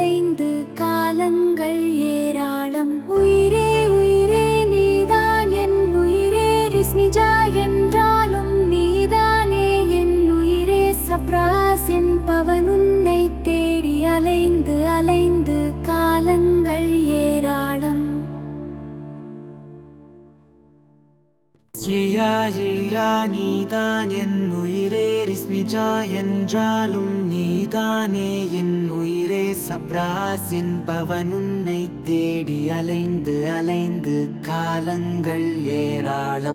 அலைந்து காலங்கள் ஏராளம் உயிரே உயிரே நீதான் என் உயிரே ரிஸ்னிஜா என்றாலும் நீதானே என் உயிரே சப்ராஸ் என்பவன் உன்னை தேடி அலைந்து அலைந்து காலங்கள் ஏராளம் ஸ்ரீயா ஸ்ரீயா நீதான் என் உயிரே ரிஸ்மிஜா என்றாலும் நீதானே என் உயிரே சப்ராஸ் என்பவன் உன்னை தேடி அலைந்து அலைந்து காலங்கள் ஏராளம்